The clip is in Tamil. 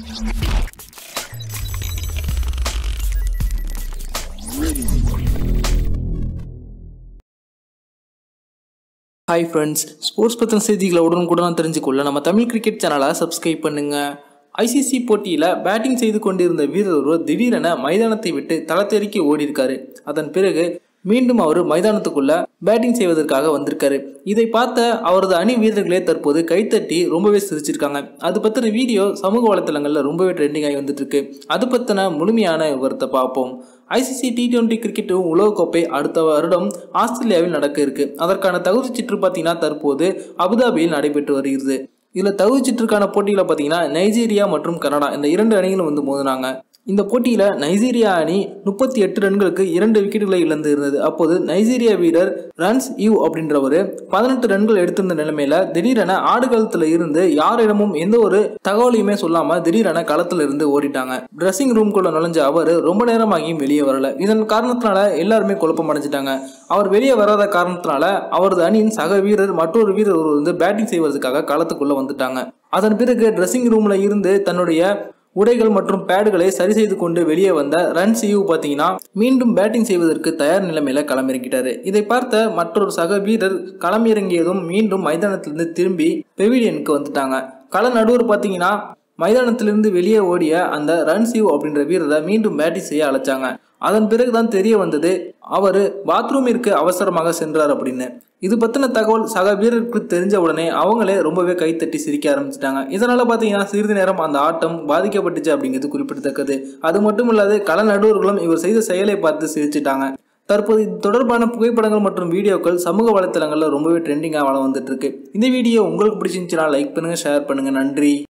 ஹாய் ஃப்ரெண்ட்ஸ் ஸ்போர்ட்ஸ் பற்றின செய்திகளை உடனுக்குடன் தெரிஞ்சுக்கொள்ள நம்ம தமிழ் கிரிக்கெட் சேனலை சப்ஸ்கிரைப் பண்ணுங்க ஐசிசி போட்டியில் பேட்டிங் செய்து கொண்டிருந்த வீரர் ஒருவர் திடீரென மைதானத்தை விட்டு தளத்தெறிக்கி ஓடி இருக்காரு அதன் பிறகு மீண்டும் அவர் மைதானத்துக்குள்ள பேட்டிங் செய்வதற்காக வந்திருக்காரு இதை பார்த்த அவரது அணி வீரர்களே தற்போது கைத்தட்டி ரொம்பவே சிரிச்சிருக்காங்க அது பற்றின வீடியோ சமூக வலைத்தளங்களில் ரொம்பவே ட்ரெண்டிங் ஆகி வந்துட்டு இருக்கு அது பற்றின முழுமையான விவரத்தை பார்ப்போம் ஐசிசி டி டுவெண்ட்டி கிரிக்கெட் உலகக்கோப்பை அடுத்த வருடம் ஆஸ்திரேலியாவில் நடக்க இருக்கு அதற்கான தகுதி சுற்று பார்த்தீங்கன்னா தற்போது அபுதாபியில் நடைபெற்று வருகிறது இதில் தகுதி சுற்றுக்கான போட்டியில் பார்த்தீங்கன்னா நைஜீரியா மற்றும் கனடா இந்த இரண்டு அணிகளும் வந்து மோதினாங்க இந்த போட்டியில் நைஜீரியா அணி முப்பத்தி எட்டு ரன்களுக்கு இரண்டு விக்கெட்டுகளை இழந்து இருந்தது அப்போது நைஜீரியா வீரர் ரன்ஸ் யூ அப்படின்றவர் பதினெட்டு ரன்கள் எடுத்திருந்த நிலைமையில திடீரென ஆடுகளத்துல இருந்து யாரிடமும் எந்த ஒரு தகவலையுமே சொல்லாம திடீரென களத்துல இருந்து ஓடிட்டாங்க ட்ரெஸ்ஸிங் ரூம்குள்ள நுழைஞ்ச அவர் ரொம்ப நேரமாகியும் வெளியே வரல இதன் காரணத்தினால எல்லாருமே குழப்பம் அடைஞ்சிட்டாங்க அவர் வெளியே வராத காரணத்தினால அவரது அணியின் சக வீரர் மற்றொரு வீரர் ஒருவர் வந்து பேட்டிங் செய்வதற்காக களத்துக்குள்ள வந்துட்டாங்க அதன் பிறகு ட்ரெஸ்ஸிங் ரூம்ல இருந்து தன்னுடைய உடைகள் மற்றும் பேடுகளை சரி செய்து கொண்டு வெளியே வந்த ரன்ஸ் யூ பார்த்தீங்கன்னா மீண்டும் பேட்டிங் செய்வதற்கு தயார் நிலைமையில களமிறங்கிட்டாரு இதை பார்த்த மற்றொரு சக வீரர் களமிறங்கியதும் மீண்டும் மைதானத்திலிருந்து திரும்பி பெவிலியனுக்கு வந்துட்டாங்க கள நடுவர் பார்த்தீங்கன்னா மைதானத்திலிருந்து வெளியே ஓடிய அந்த ரன்சிவ் அப்படின்ற வீரரை மீண்டும் பேட்டிங் செய்ய அழைச்சாங்க அதன் பிறகுதான் தெரிய வந்தது அவர் பாத்ரூமிற்கு அவசரமாக சென்றார் அப்படின்னு இது பற்றின தகவல் சக வீரருக்கு தெரிஞ்ச உடனே அவங்களே ரொம்பவே கைத்தட்டி சிரிக்க ஆரம்பிச்சிட்டாங்க இதனால பார்த்தீங்கன்னா சிறிது நேரம் அந்த ஆட்டம் பாதிக்கப்பட்டுச்சு அப்படிங்கிறது குறிப்பிடத்தக்கது அது மட்டும் இல்லாது கள நடுவர்களும் இவர் செய்த செயலை பார்த்து சிரிச்சிட்டாங்க தற்போது இது தொடர்பான புகைப்படங்கள் மற்றும் வீடியோக்கள் சமூக வலைத்தளங்களில் ரொம்பவே ட்ரெண்டிங்காக வள வந்துட்டு இருக்கு இந்த வீடியோ உங்களுக்கு பிடிச்சிருந்துச்சுன்னா லைக் பண்ணுங்க ஷேர் பண்ணுங்க நன்றி